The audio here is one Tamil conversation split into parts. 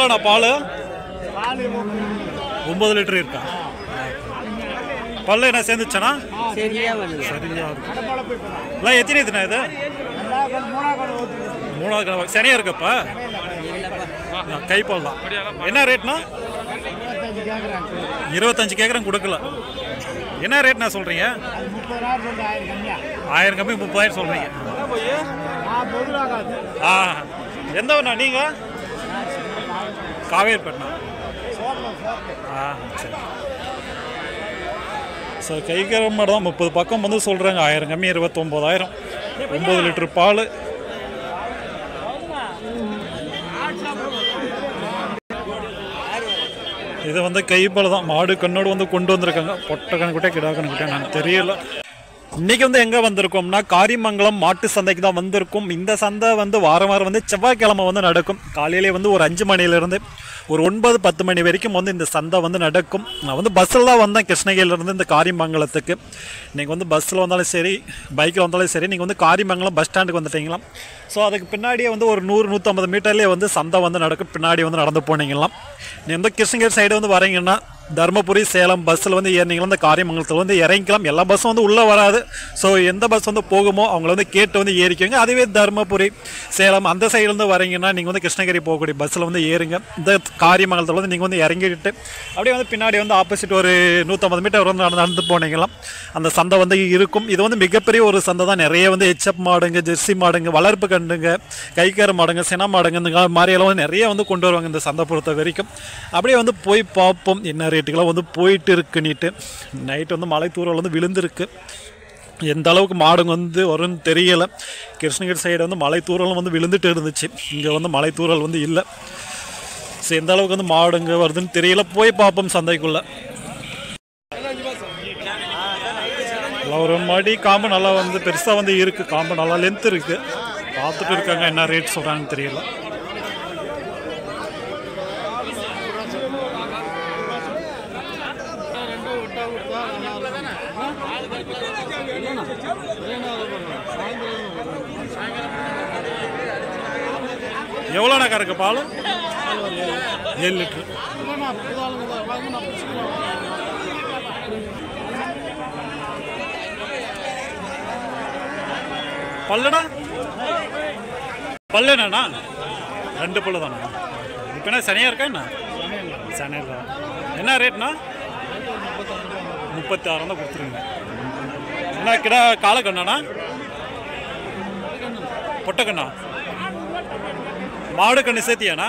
எவ்வளோண்ணா பால் ஒம்பது லிட்டர் இருக்கா பல்லு என்ன சேர்ந்துச்சாண்ணா சரியா வருது சரியா இருக்கு எல்லாம் எத்தனை எத்தனை இது மூணாவது கணக்கு சனியா இருக்கப்பா இல்லப்பா கைப்பால் தான் என்ன ரேட்னா இருபத்தஞ்சு கேட்குறேன் கொடுக்கல என்ன ரேட்ண்ணா சொல்கிறீங்க ஆயிரம் கம்மி முப்பதாயிரம் சொல்கிறீங்க ஆ எந்த ஊர்ண்ணா நீங்கள் காவேரிப்பட்டினம் ஆ சரி சார் கைக்கிற மாதிரி தான் முப்பது பக்கம் வந்து சொல்கிறாங்க ஆயிரம் கம்மி இருபத்தொம்போதாயிரம் ஒம்பது லிட்டர் பால் இது வந்து கைப்பால் தான் மாடு கண்ணோடு வந்து கொண்டு வந்திருக்காங்க பொட்டை கணக்குட்டே கிடா கணக்குட்டே நான் தெரியல இன்னைக்கு வந்து எங்கே வந்திருக்கோம்னா காரிமங்கலம் மாட்டு சந்தைக்கு தான் வந்திருக்கும் இந்த சந்தை வந்து வாரம் வாரம் வந்து செவ்வாய்க்கிழமை வந்து நடக்கும் காலையிலே வந்து ஒரு அஞ்சு மணிலேருந்து ஒரு ஒன்பது பத்து மணி வரைக்கும் வந்து இந்த சந்தை வந்து நடக்கும் நான் வந்து பஸ்ஸில் தான் வந்தேன் கிருஷ்ணகிரியிலேருந்து இந்த காரிமங்கலத்துக்கு நீங்கள் வந்து பஸ்ஸில் வந்தாலும் சரி பைக்கில் வந்தாலும் சரி நீங்கள் வந்து காரிமங்கலம் பஸ் ஸ்டாண்டுக்கு வந்துட்டீங்களா ஸோ அதுக்கு பின்னாடியே வந்து ஒரு நூறு நூற்றம்பது மீட்டர்லேயே வந்து சந்தை வந்து நடக்கும் பின்னாடி வந்து நடந்து போனீங்களாம் நீங்கள் வந்து கிருஷ்ணகிரி சைடு வந்து வரீங்கன்னா தருமபுரி சேலம் பஸ்ஸில் வந்து ஏறினீங்களா இந்த காரியமங்கலத்தில் வந்து இறங்கிக்கலாம் எல்லா பஸ்ஸும் வந்து உள்ளே வராது ஸோ எந்த பஸ் வந்து போகுமோ அவங்கள வந்து கேட்டு வந்து ஏறிக்கோங்க அதுவே தருமபுரி சேலம் அந்த சைடுலேருந்து வரீங்கன்னா நீங்கள் வந்து கிருஷ்ணகிரி போகக்கூடிய பஸ்ஸில் வந்து ஏறுங்க இந்த காரியமங்கலத்தில் வந்து நீங்கள் வந்து இறங்கிட்டு அப்படியே வந்து பின்னாடி வந்து ஆப்போசிட் ஒரு நூற்றம்பது மீட்டர் வந்து நடந்து நடந்து போனீங்களாம் அந்த சந்தை வந்து இருக்கும் இது வந்து மிகப்பெரிய ஒரு சந்தை தான் நிறைய வந்து ஹெச்எப் மாடுங்க ஜெர்சி மாடுங்க வளர்ப்பு கண்டுங்க கைக்கார மாடுங்க சின மாடுங்க இந்த மாதிரியெல்லாம் வந்து நிறைய வந்து கொண்டு வருவாங்க இந்த சந்தை பொறுத்த வரைக்கும் அப்படியே வந்து போய் பார்ப்போம் என்ன ரேட்டுக்கெல்லாம் வந்து போயிட்டு இருக்குன்னுட்டு நைட் வந்து மலை தூரல் வந்து விழுந்திருக்கு எந்த அளவுக்கு மாடுங்க வந்து வரும்னு தெரியலை கிருஷ்ணகிரி சைடு வந்து மலை தூரலும் வந்து விழுந்துட்டு இருந்துச்சு இங்கே வந்து மலை தூரல் வந்து இல்லை ஸோ எந்த அளவுக்கு வந்து மாடுங்க வருதுன்னு தெரியல போய் பார்ப்போம் சந்தைக்குள்ளே ஒரு மடி காம்பு நல்லா வந்து பெருசாக வந்து இருக்குது காம்பு நல்லா லென்த் இருக்குது பார்த்துட்டு இருக்காங்க என்ன ரேட் சொல்கிறாங்கன்னு தெரியல எவ்வளோண்ணா கறக்கு பால் ஏழு லிட்ரு பல்லுடா பல்லு என்னண்ணா ரெண்டு பல்லு தானே இப்போ என்ன சனியாக இருக்கா என்ன சனியாக தான் என்ன ரேட்ண்ணா முப்பத்தி ஆறு தான் கொடுத்துருங்க என்ன கிடா காலக்கண்ணாண்ணா பொட்டக்கண்ணா மாடு கண்ணு சேர்த்தியாண்ணா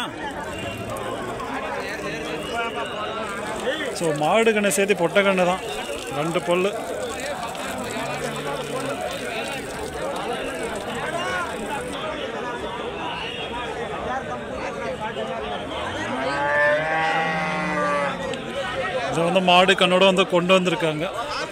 ஸோ மாடு கண்ணு சேர்த்து பொட்டக்கண்ணு தான் ரெண்டு பல்லு இது வந்து மாடு கண்ணோட வந்து கொண்டு வந்திருக்காங்க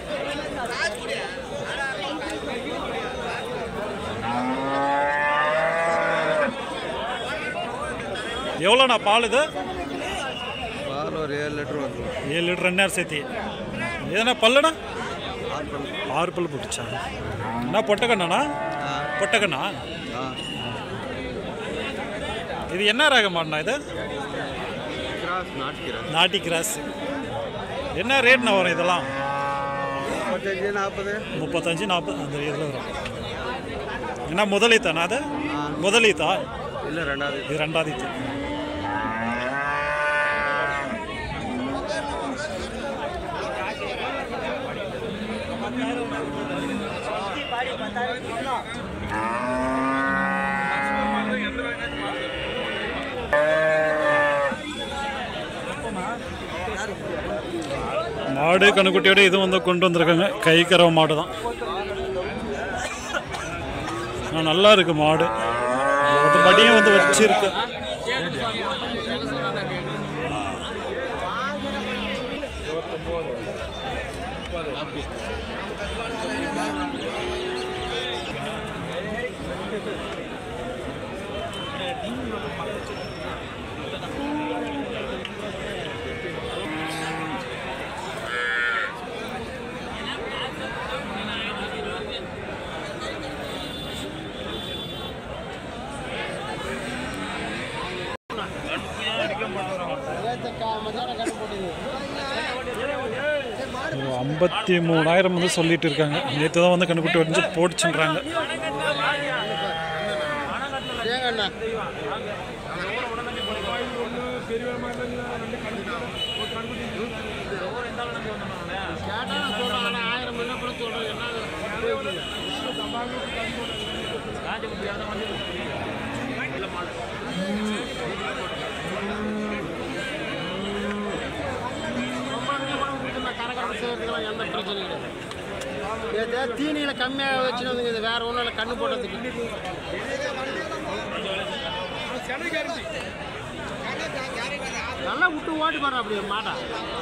எவ்வளோண்ணா பால் இது பால் ஒரு ஏழு லிட்டர் வரும் ஏழு லிட்டர் ரெண்டு நேரம் சேர்த்தி எதனா பல்லுண்ணா ஆறு பல்லு போட்டுச்சா என்ன பொட்டக்கண்ணாண்ணா பொட்டக்கண்ணா ஆ இது என்ன ரகமாண்ணா இது கிராஸ் நாட்டுக்கிறேன் நாட்டி கிராஸ் என்ன ரேட்ண்ணா வரும் இதெல்லாம் முப்பத்தஞ்சு நாற்பது முப்பத்தஞ்சு நாற்பது அந்த இதில் வரும் என்ன முதலீத்தாண்ணா அது முதலீத்தா இல்லை ரெண்டாவது இது ரெண்டாவது ஈத்து. மாடு கணுக்குட்டியோட இது வந்து கொண்டு வந்திருக்காங்க கை கறவை மாடு தான் ஆ, நல்லா இருக்கு மாடு அது படியும் வந்து வச்சிருக்கு ஒரு ஐம்பத்தி மூணாயிரம் வந்து சொல்லிட்டு இருக்காங்க நேற்று தான் வந்து கண்ணுக்குட்டி வரைஞ்சு போட்டுச்சுன்றாங்க எந்த பிரச்சனையும் கிடையாது தீனியில் கம்மியாக வச்சுன்னு இது வேற ஒன்றும் இல்லை கண்ணு போட்டதுக்கு நல்லா விட்டு ஓட்டி பாரு அப்படி மாட்டா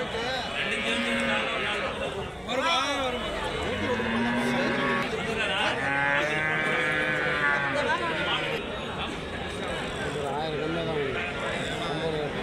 ஆயிரம் கம்மியாக தான் உங்களுக்கு ஐம்பது ரூபா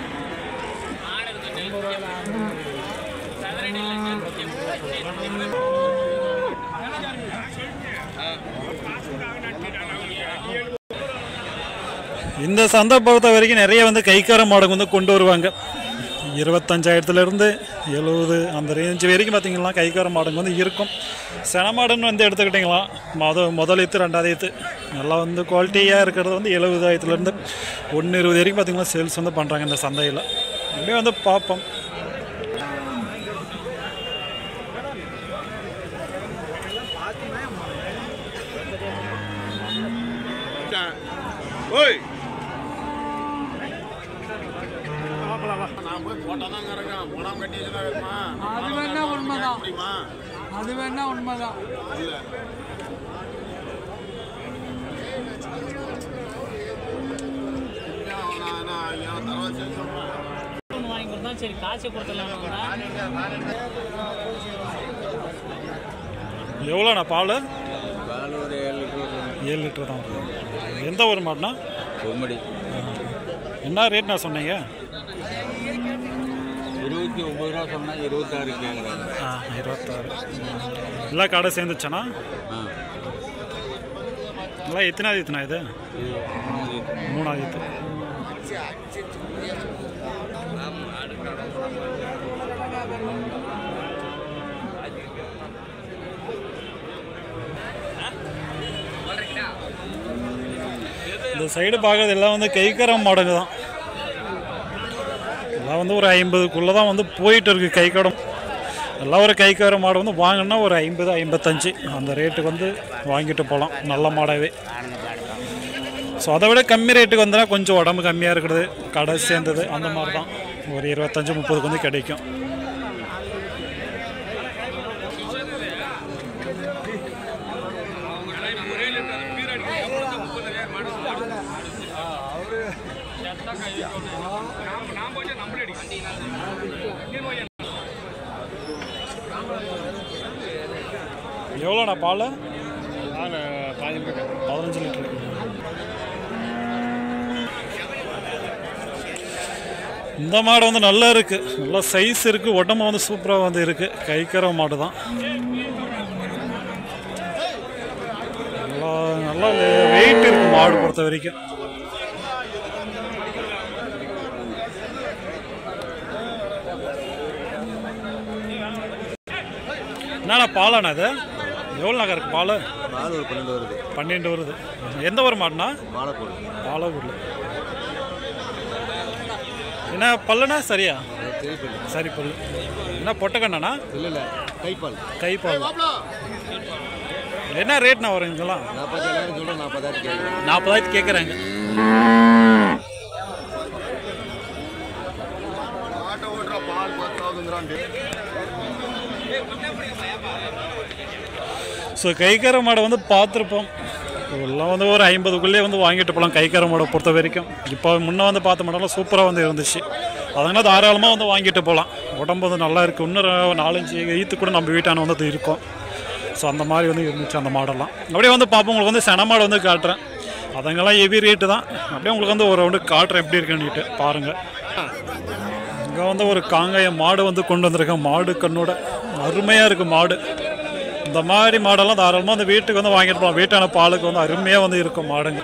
இந்த சந்தை பொறுத்த வரைக்கும் நிறைய வந்து கைக்கார மாடுங்க வந்து கொண்டு வருவாங்க இருபத்தஞ்சாயிரத்துலேருந்து எழுபது அந்த ரேஞ்ச் வரைக்கும் பார்த்தீங்கன்னா கைக்கார மாடுங்க வந்து இருக்கும் சென மாடுன்னு வந்து எடுத்துக்கிட்டிங்களா மொத முதல் ஈத்து ரெண்டாவது ஈத்து நல்லா வந்து குவாலிட்டியாக இருக்கிறது வந்து எழுபதாயிரத்துலேருந்து ஒன்று இருபது வரைக்கும் பார்த்தீங்கன்னா சேல்ஸ் வந்து பண்ணுறாங்க இந்த சந்தையில் அப்படியே வந்து பார்ப்போம் ஓய் அது வேணா உண்மைதான் அது வேணா உண்மைதான் வாங்கி கொடுத்தா சரி காசு கொடுத்துடலாம் எவ்வளோண்ணா பால் பால் ஒரு ஏழு லிட்டர் ஏழு லிட்டர் தான் வருது எந்த ஒரு மாடுனா பொம்மடி என்ன ரேட் நான் சொன்னீங்க இருபத்தி ஒம்பது ரூபா சொன்னால் இருபத்தாறு கேட்குறாங்க ஆ இருபத்தாறு எல்லாம் கடை சேர்ந்துச்சாண்ணா ஆ எல்லாம் எத்தனாவது எத்தனா இது இது மூணு மூணாவது இது இந்த சைடு பார்க்கறது எல்லாம் வந்து கைக்கரம் மாடுங்க தான் எல்லாம் வந்து ஒரு ஐம்பதுக்குள்ளே தான் வந்து போயிட்டு இருக்கு கைக்கடம் எல்லாம் ஒரு கைக்கார மாடு வந்து வாங்கினா ஒரு ஐம்பது ஐம்பத்தஞ்சு அந்த ரேட்டுக்கு வந்து வாங்கிட்டு போகலாம் நல்ல மாடாகவே ஸோ அதை விட கம்மி ரேட்டுக்கு வந்தனா கொஞ்சம் உடம்பு கம்மியாக இருக்கிறது கடை சேர்ந்தது அந்த மாதிரி தான் ஒரு இருபத்தஞ்சு முப்பதுக்கு வந்து கிடைக்கும் எவ்வளோண்ணா பால் பதினஞ்சு லிட்டர் இந்த மாடு வந்து நல்லா இருக்கு நல்லா சைஸ் இருக்கு உடம்பு வந்து சூப்பராக வந்து இருக்கு கைக்கற மாடு தான் நல்லா நல்லா வெயிட் இருக்கு மாடு பொறுத்த வரைக்கும் என்னண்ணா பாலாண்ணா இது எவ்வளோ நகர் இருக்கு பால் பால் ஒரு பன்னெண்டு வருது பன்னெண்டு வருது எந்த ஒரு மாடுண்ணா வாழைப்பூடு பாலவூரில் என்ன பல்லுண்ணா சரியா திருப்பி சரி பல்லு என்ன பொட்டக்கண்ணா இல்லை இல்லை கைப்பால் கைப்பால் என்ன ரேட்ண்ணா வரும் இங்கெல்லாம் நாற்பத்தேழாயிரம் சொல்கிறேன் நாற்பதாயிரம் கேட்குறேன் நாற்பதாயிரத்து கேட்குறாங்க ஆட்டோ ஓட்டுற பால் பத்தாவதுங்கிறான் ஸோ கைக்கரை மாடை வந்து பார்த்துருப்போம் எல்லாம் வந்து ஒரு ஐம்பதுக்குள்ளேயே வந்து வாங்கிட்டு போகலாம் கைக்கரை மாடை பொறுத்த வரைக்கும் இப்போ முன்னே வந்து பார்த்த மாடெல்லாம் சூப்பராக வந்து இருந்துச்சு அதனால் தாராளமாக வந்து வாங்கிட்டு போகலாம் உடம்பு வந்து நல்லா இருக்குது இன்னும் ஒரு நாலஞ்சு ஈத்து கூட நம்ம வீட்டான வந்து இருக்கும் ஸோ அந்த மாதிரி வந்து இருந்துச்சு அந்த மாடெல்லாம் அப்படியே வந்து பார்ப்போம் உங்களுக்கு வந்து சென மாடு வந்து காட்டுறேன் அதுங்கெல்லாம் ஹெவி ரேட்டு தான் அப்படியே உங்களுக்கு வந்து ஒரு ரவுண்டு காட்டுறேன் எப்படி இருக்குன்னுட்டு பாருங்கள் இங்கே வந்து ஒரு காங்காய மாடு வந்து கொண்டு வந்திருக்கேன் மாடு கண்ணோட அருமையாக இருக்குது மாடு இந்த மாதிரி மாடெல்லாம் தாராளமாக அந்த வீட்டுக்கு வந்து வாங்கிட்டு போகலாம் வீட்டான பாலுக்கு வந்து அருமையாக வந்து இருக்கும் மாடுங்க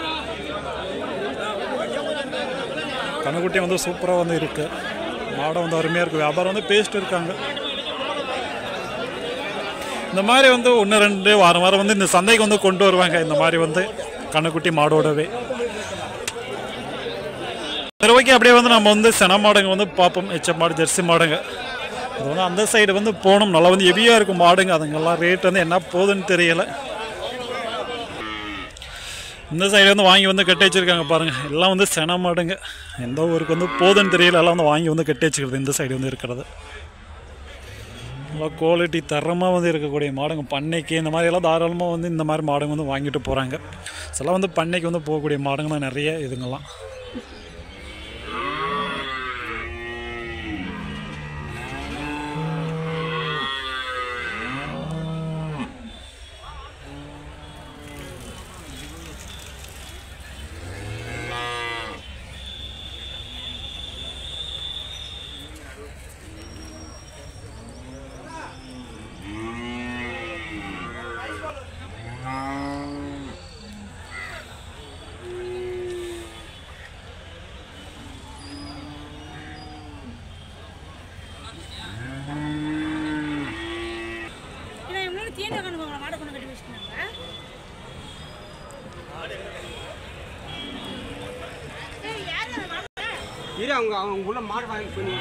கண்ணுக்குட்டி வந்து சூப்பராக வந்து இருக்குது மாடை வந்து அருமையாக இருக்குது வியாபாரம் வந்து பேசிட்டு இருக்காங்க இந்த மாதிரி வந்து ஒன்று ரெண்டு வாரம் வாரம் வந்து இந்த சந்தைக்கு வந்து கொண்டு வருவாங்க இந்த மாதிரி வந்து கண்ணுக்குட்டி மாடோடவே சரி ஓகே அப்படியே வந்து நம்ம வந்து சென மாடுங்க வந்து பார்ப்போம் எச்ச மாடு ஜெர்சி மாடுங்க அது வந்து அந்த சைடு வந்து போகணும் நல்லா வந்து ஹெவியாக இருக்கும் மாடுங்க அதுங்கெல்லாம் ரேட் வந்து என்ன போகுதுன்னு தெரியல இந்த சைடு வந்து வாங்கி வந்து கட்டி வச்சிருக்காங்க பாருங்க எல்லாம் வந்து சென மாடுங்க எந்த ஊருக்கு வந்து போகுதுன்னு தெரியல எல்லாம் வந்து வாங்கி வந்து கட்டி வச்சுக்கிறது இந்த சைடு வந்து இருக்கிறது நல்லா குவாலிட்டி தரமாக வந்து இருக்கக்கூடிய மாடுங்க பண்ணைக்கு இந்த மாதிரி எல்லாம் தாராளமாக வந்து இந்த மாதிரி மாடுங்க வந்து வாங்கிட்டு போகிறாங்க சில வந்து பண்ணைக்கு வந்து போகக்கூடிய மாடுங்க தான் நிறைய இதுங்கெல்லாம் ஏன்னா இவங்களோட தீண்ட கணுவாங்க மாடை கொண்டு கட்டி வச்சுருந்தாங்க இரு அவங்க அவங்க உள்ள மாடு வாங்கி பண்ணி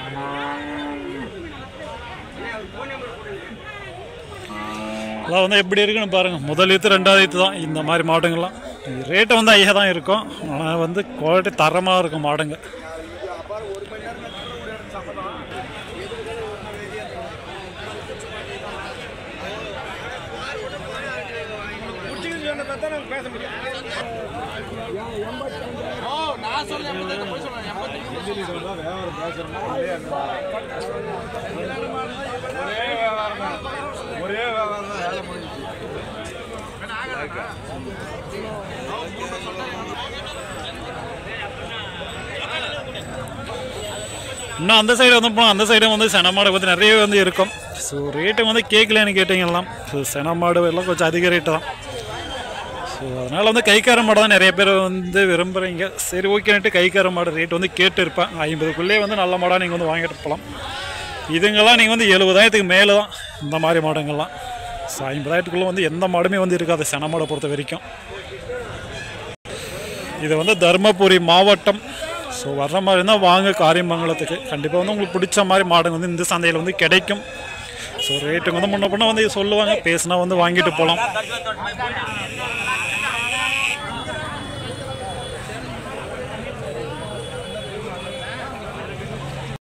அதான் வந்து எப்படி இருக்குன்னு பாருங்கள் முதல் ஈத்து ரெண்டாவது ஈத்து தான் இந்த மாதிரி மாடுங்கள்லாம் ரேட்டு வந்து ஐயா தான் இருக்கும் ஆனால் வந்து குவாலிட்டி தரமாக இருக்கும் மாடுங்க ஒரே வியாபாரம் தான் வேலை முடிஞ்சு இன்னும் அந்த சைடு வந்து போனால் அந்த சைடும் வந்து சென மாடு வந்து நிறைய வந்து இருக்கும் ஸோ ரேட்டு வந்து கேட்கலன்னு கேட்டிங்கலாம் ஸோ சென மாடு எல்லாம் கொஞ்சம் அதிக ரேட்டு தான் ஸோ அதனால் வந்து கைக்கார மாடு தான் நிறைய பேர் வந்து விரும்புகிறீங்க சரி ஓகேன்ட்டு கைக்கார மாடு ரேட் வந்து கேட்டு இருப்பேன் ஐம்பதுக்குள்ளே வந்து நல்ல மாடாக நீங்கள் வந்து வாங்கிட்டு போகலாம் இதுங்கெல்லாம் நீங்கள் வந்து எழுபதாயிரத்துக்கு மேலே தான் இந்த மாதிரி மாடுங்கள்லாம் ஸோ ஐம்பதாயிரத்துக்குள்ளே வந்து எந்த மாடுமே வந்து இருக்காது சென மாடை பொறுத்த வரைக்கும் இது வந்து தருமபுரி மாவட்டம் ஸோ வர்ற மாதிரி இருந்தால் வாங்க காரியமங்கலத்துக்கு கண்டிப்பாக வந்து உங்களுக்கு பிடிச்ச மாதிரி மாடுங்க வந்து இந்த சந்தையில் வந்து கிடைக்கும் ஸோ ரேட்டுங்க வந்து முன்ன பின்ன வந்து சொல்லுவாங்க பேசினா வந்து வாங்கிட்டு போகலாம்